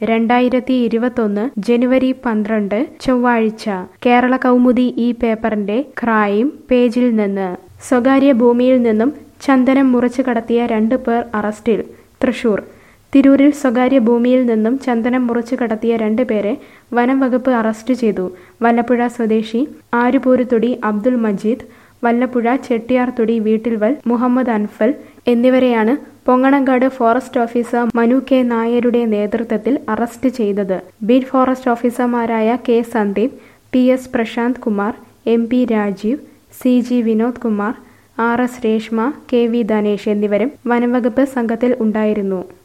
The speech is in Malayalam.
രണ്ടായിരത്തി ഇരുപത്തൊന്ന് ജനുവരി പന്ത്രണ്ട് ചൊവ്വാഴ്ച കേരള കൗമുദി ഈ പേപ്പറിന്റെ ക്രൈം പേജിൽ നിന്ന് സ്വകാര്യ ഭൂമിയിൽ നിന്നും ചന്ദനം മുറിച്ചു കടത്തിയ രണ്ട് പേർ അറസ്റ്റിൽ തൃശൂർ തിരൂരിൽ സ്വകാര്യ ഭൂമിയിൽ നിന്നും ചന്ദനം മുറിച്ചു കടത്തിയ രണ്ട് പേരെ വനം വകുപ്പ് അറസ്റ്റ് ചെയ്തു വല്ലപ്പുഴ സ്വദേശി ആരുപൂരുത്തൊടി അബ്ദുൾ മജീദ് വല്ലപ്പുഴ ചെട്ടിയാർതൊടി വീട്ടിൽവൽ മുഹമ്മദ് അൻഫൽ എന്നിവരെയാണ് Ponganamkad forest officer Manu K നായരുടെ നേതൃത്വത്തിൽ അറസ്റ്റ് ചെയ്തത് ബീറ്റ് ഫോറസ്റ്റ് ഓഫീസർമാരായ K Sandeep T S Prashanth Kumar M P Rajeev C G Vinod Kumar R S Reshma K V Dhanesh എന്നിവരും വനംവകുപ്പ് സംഘത്തിൽ ഉണ്ടായിരുന്നു